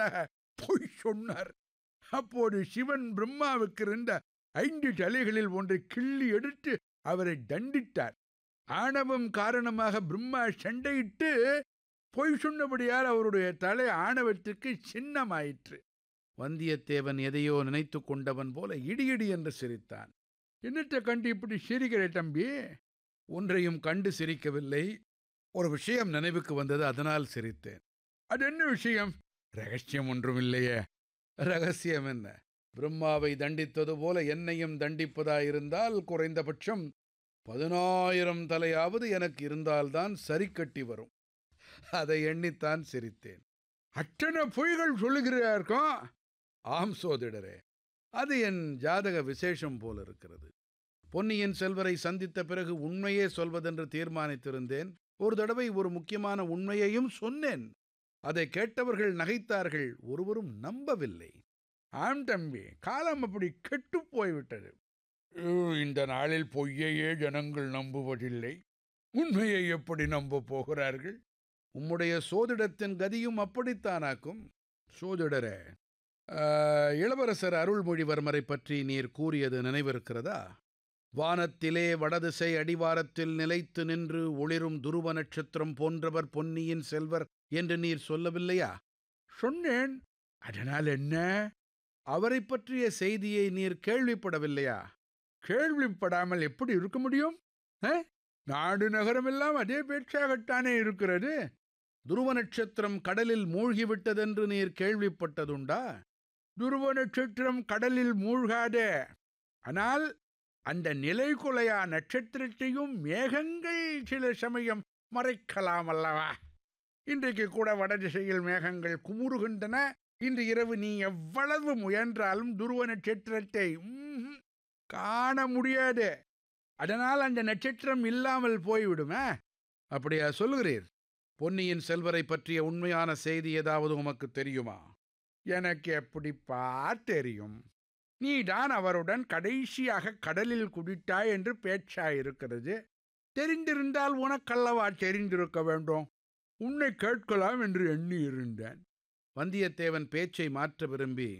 என்பதற்காக பொய் சொன்னார் அப்போது சிவன் பிரம்மாவுக்கு இருந்த ஐந்து தலைகளில் ஒன்றை கிள்ளி எடுத்து அவரை தண்டித்தார் ஆணவம் காரணமாக பிரம்மா சண்டையிட்டு பொய் சொன்னபடியால் அவருடைய தலை ஆணவத்திற்கு சின்னமாயிற்று வந்தியத்தேவன் எதையோ நினைத்து கொண்டவன் போல இடியிடி என்று சிரித்தான் என்னத்தை கண்டு இப்படி சிரிக்கிற தம்பி ஒன்றையும் கண்டு சிரிக்கவில்லை ஒரு விஷயம் நினைவுக்கு வந்தது அதனால் சிரித்தேன் அது என்ன விஷயம் ரகசியம் ஒன்றும் இல்லையே ரகசியம் என்ன பிரம்மாவை தண்டித்தது போல என்னையும் தண்டிப்பதாயிருந்தால் குறைந்தபட்சம் பதினாயிரம் தலையாவது எனக்கு இருந்தால்தான் சரி கட்டி வரும் அதை எண்ணித்தான் சிரித்தேன் அத்தனை பொய்கள் சொல்லுகிறார்க்கும் ஆம் சோதிடரே அது என் ஜாதக விசேஷம் போல இருக்கிறது பொன்னியின் செல்வரை சந்தித்த பிறகு உண்மையே சொல்வதென்று தீர்மானித்திருந்தேன் ஒரு தடவை ஒரு முக்கியமான உண்மையையும் சொன்னேன் அதை கேட்டவர்கள் நகைத்தார்கள் ஒருவரும் நம்பவில்லை ஆம் தம்பி காலம் அப்படி கெட்டுப் போய்விட்டது ஐயோ, இந்த நாளில் பொய்யையே ஜனங்கள் நம்புவதில்லை உண்மையை எப்படி நம்ப போகிறார்கள் உம்முடைய சோதிடத்தின் கதியும் அப்படித்தானாக்கும் சோதிடரே ஆ, இளவரசர் அருள்மொழிவர்மரை பற்றி நீர் கூறியது நினைவிருக்கிறதா வானத்திலே வடதிசை அடிவாரத்தில் நிலைத்து நின்று ஒளிரும் துருவ நட்சத்திரம் போன்றவர் பொன்னியின் செல்வர் என்று நீர் சொல்லவில்லையா சொன்னேன் அதனால் என்ன அவரை பற்றிய செய்தியை நீர் கேள்விப்படவில்லையா கேள்விப்படாமல் எப்படி இருக்க முடியும் ஆ? நாடு நகரமெல்லாம் அதே பேச்சாகத்தானே இருக்கிறது துருவ நட்சத்திரம் கடலில் மூழ்கிவிட்டதென்று நீர் கேள்விப்பட்டதுண்டா துருவ நட்சத்திரம் கடலில் மூழ்காதே ஆனால் அந்த நிலைகுலையா நட்சத்திரத்தையும் மேகங்கள் சில சமயம் மறைக்கலாம் அல்லவா இன்றைக்கு கூட வடதிசையில் மேகங்கள் குமுறுகின்றன இன்று இரவு நீ எவ்வளவு முயன்றாலும் துருவ நட்சத்திரத்தை ம்ஹும், காண முடியாது அதனால் அந்த நட்சத்திரம் இல்லாமல் போய்விடுமே அப்படியா சொல்லுகிறீர் பொன்னியின் செல்வரை பற்றிய உண்மையான செய்தி ஏதாவது உமக்கு தெரியுமா எனக்கு எப்படிப்பா தெரியும் நீதான் அவருடன் கடைசியாக கடலில் குடித்தாய் என்று பேச்சாயிருக்கிறது தெரிந்திருந்தால் உனக்கல்லவா தெரிந்திருக்க வேண்டும் உன்னை கேட்கலாம் என்று எண்ணி இருந்தேன் வந்தியத்தேவன் பேச்சை மாற்ற விரும்பி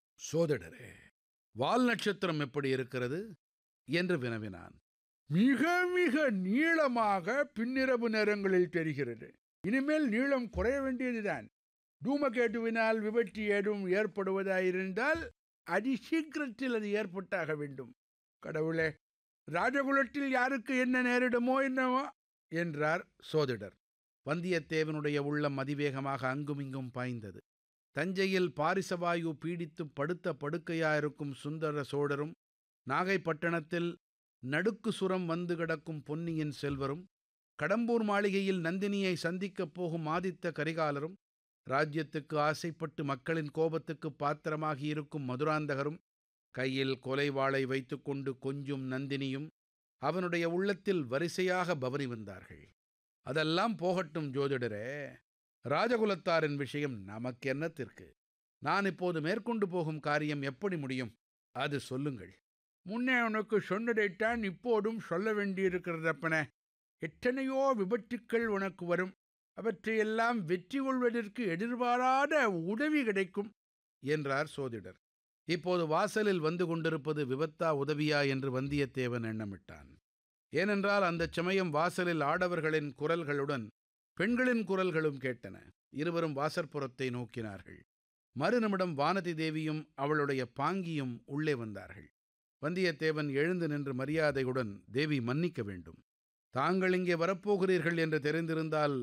சோதடரே வால் நட்சத்திரம் எப்படி இருக்கிறது என்று வினவினான் மிக மிக நீளமாக பின்னிரவு நேரங்களில் தெரிகிறது இனிமேல் நீளம் குறைய வேண்டியதுதான் தூமகேட்டுவினால் விபத்து ஏதும் ஏற்படுவதாயிருந்தால் அதிசீக்கிரத்தில் அது ஏற்பட்டாக வேண்டும் கடவுளே ராஜகுலத்தில் யாருக்கு என்ன நேரிடுமோ என்னவோ என்றார் சோதிடர் வந்தியத்தேவனுடைய உள்ளம் அதிவேகமாக அங்குமிங்கும் பாய்ந்தது தஞ்சையில் பாரிசவாயு பீடித்து படுத்த படுக்கையாயிருக்கும் சுந்தர சோழரும் நாகைப்பட்டணத்தில் நடுக்கு சுரம் வந்து கிடக்கும் பொன்னியின் செல்வரும் கடம்பூர் மாளிகையில் நந்தினியை சந்திக்கப் போகும் ஆதித்த கரிகாலரும் ராஜ்யத்துக்கு ஆசைப்பட்டு மக்களின் கோபத்துக்கு பாத்திரமாகி இருக்கும் மதுராந்தகரும் கையில் கொலை வாளை வைத்துக்கொண்டு கொஞ்சும் நந்தினியும் அவனுடைய உள்ளத்தில் வரிசையாக பவனி வந்தார்கள் அதெல்லாம் போகட்டும் ஜோதிடரே ராஜகுலத்தாரின் விஷயம் நமக்கென்னத்திற்கு நான் இப்போது மேற்கொண்டு போகும் காரியம் எப்படி முடியும் அது சொல்லுங்கள் முன்னே உனக்கு சொன்னதைத்தான் இப்போதும் சொல்ல வேண்டியிருக்கிறதப்பன எத்தனையோ விபத்துக்கள் உனக்கு வரும் அவற்றையெல்லாம் வெற்றி கொள்வதற்கு எதிர்பாராத உதவி கிடைக்கும் என்றார் சோதிடர் இப்போது வாசலில் வந்து கொண்டிருப்பது விபத்தா உதவியா என்று வந்தியத்தேவன் எண்ணமிட்டான் ஏனென்றால் அந்தச் சமயம் வாசலில் ஆடவர்களின் குரல்களுடன் பெண்களின் குரல்களும் கேட்டன இருவரும் வாசற்புறத்தை நோக்கினார்கள் மறுநிமிடம் வானதி தேவியும் அவளுடைய பாங்கியும் உள்ளே வந்தார்கள் வந்தியத்தேவன் எழுந்து நின்று மரியாதையுடன் தேவி மன்னிக்க வேண்டும் தாங்கள் இங்கே வரப்போகிறீர்கள் என்று தெரிந்திருந்தால்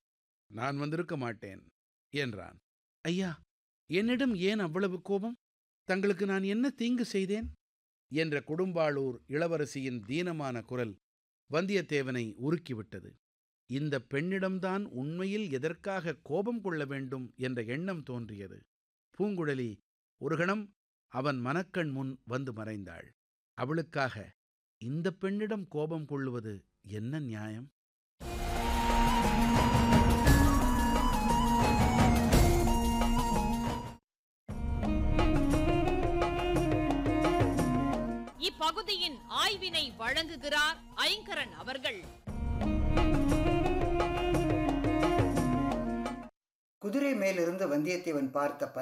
நான் வந்திருக்க மாட்டேன் என்றான் ஐயா என்னிடம் ஏன் அவ்வளவு கோபம் தங்களுக்கு நான் என்ன தீங்கு செய்தேன் என்ற கொடும்பாளூர் இளவரசியின் தீனமான குரல் வந்தியத்தேவனை உருக்கிவிட்டது இந்த பெண்ணிடம்தான் உண்மையில் எதற்காக கோபம் கொள்ள வேண்டும் என்ற எண்ணம் தோன்றியது பூங்குழலி ஒரு கணம் அவன் மனக்கண் முன் வந்து மறைந்தாள் அவளுக்காக இந்த பெண்ணிடம் கோபம் கொள்ளுவது என்ன நியாயம் இப்பகுதியின் ஆய்வினை வழங்குகிறார் ஐங்கரன் அவர்கள் குதிரை மேலிருந்து வந்தியத்தேவன் பார்த்த